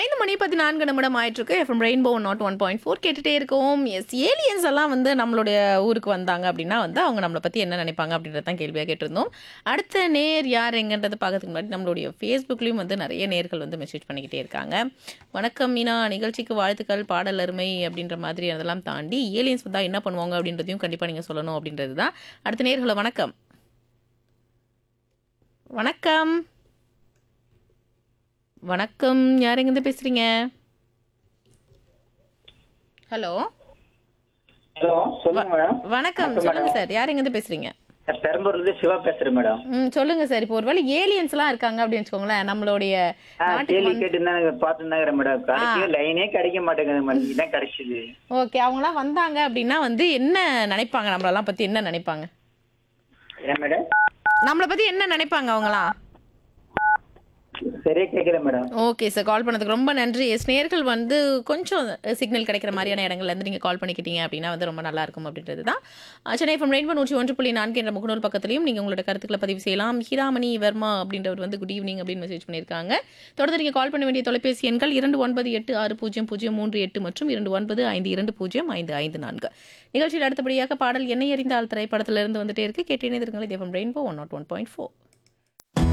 ஐந்து மணி பதினான்கு நிமிடம் ஆயிட்டிருக்கு FM rainbow naught one point four கேட்டுட்டே இருக்கோம் எஸ் ஏலியன்ஸ் எல்லாம் வந்து நம்மளுடைய ஊருக்கு வந்தாங்க அப்படின்னா வந்து அவங்க நம்மளை பற்றி என்ன நினைப்பாங்க அப்படின்றத தான் கேள்வியாக கேட்டிருந்தோம் அடுத்த நேர் யார் எங்கன்றதை பார்க்கறதுக்கு முன்னாடி நம்மளுடைய ஃபேஸ்புக்லேயும் வந்து நிறைய நேர்கள் வந்து மெசேஜ் பண்ணிக்கிட்டே இருக்காங்க வணக்கம் மீனா நிகழ்ச்சிக்கு வாழ்த்துக்கள் பாடல் அருமை அப்படின்ற மாதிரி அதெல்லாம் தாண்டி ஏலியன்ஸ் வந்தால் என்ன பண்ணுவாங்க அப்படின்றதையும் கண்டிப்பாக நீங்கள் சொல்லணும் அப்படின்றது தான் அடுத்த நேர்களை வணக்கம் வணக்கம் வணக்கம் யார் எங்கேருந்து பேசுறீங்க ஹலோ ஹலோ சொல்லுங்க மேடம் வணக்கம் சொல்லுங்க சார் யார் எங்கேருந்து பேசுறீங்க நான் பெரம்பூர்ல இருந்து சிவா பேசுறேன் மேடம் ம் சொல்லுங்க சார் இப்போ ஒருவேளை ஏலியன்ஸ் எல்லாம் இருக்காங்க அப்படின்னு வச்சுக்கோங்களேன் நம்மளுடைய ஆ நாட்டுக்கு கேள்வி வந்து கேட்டு தான் பார்த்துருந்தாங்க மேடம் கிடைக்கவே லைனே கிடைக்க மாட்டேங்குது மேடம் இதான் கிடைச்சது ஓகே அவங்களாம் வந்தாங்க அப்படின்னா வந்து என்ன நினைப்பாங்க நம்மளெல்லாம் பத்தி என்ன நினைப்பாங்க ஏன் மேடம் நம்மளை பத்தி என்ன நினைப்பாங்க அவங்களாம் சரியா கேட்கல மேடம் ஓகே சார் கால் பண்ணதுக்கு ரொம்ப நன்றி எஸ் நேர்கள் வந்து கொஞ்சம் சிக்னல் கிடைக்கிற மாதிரியான இடங்கள்ல இருந்து நீங்கள் கால் பண்ணிக்கிட்டீங்க அப்படின்னா வந்து ரொம்ப நல்லா இருக்கும் அப்படின்றது தான் அஹ் சென்னை ஃப்ரம் ரெயின்போ நூற்றி ஒன்று புள்ளி நான்கு என்ற முகநூல் பக்கத்துலையும் நீங்கள் உங்களோட கருத்துக்களை பதிவு செய்யலாம் ஹிராமணி வர்மா அப்படின்றவர் வந்து குட் ஈவினிங் அப்படின்னு மெசேஜ் பண்ணியிருக்காங்க தொடர்ந்து நீங்கள் கால் பண்ண வேண்டிய தொலைபேசி எண்கள் இரண்டு ஒன்பது எட்டு ஆறு பூஜ்ஜியம் பூஜ்ஜியம் மூன்று எட்டு மற்றும் இரண்டு ஒன்பது ஐந்து இரண்டு பூஜ்ஜியம் ஐந்து ஐந்து நான்கு நிகழ்ச்சியில் அடுத்தபடியாக பாடல் என்னை அறிந்தால் திரைப்படத்திலிருந்து வந்துட்டே இருக்கு கேட்டேனே திருங்களை தேவம் rainbow one naught one point four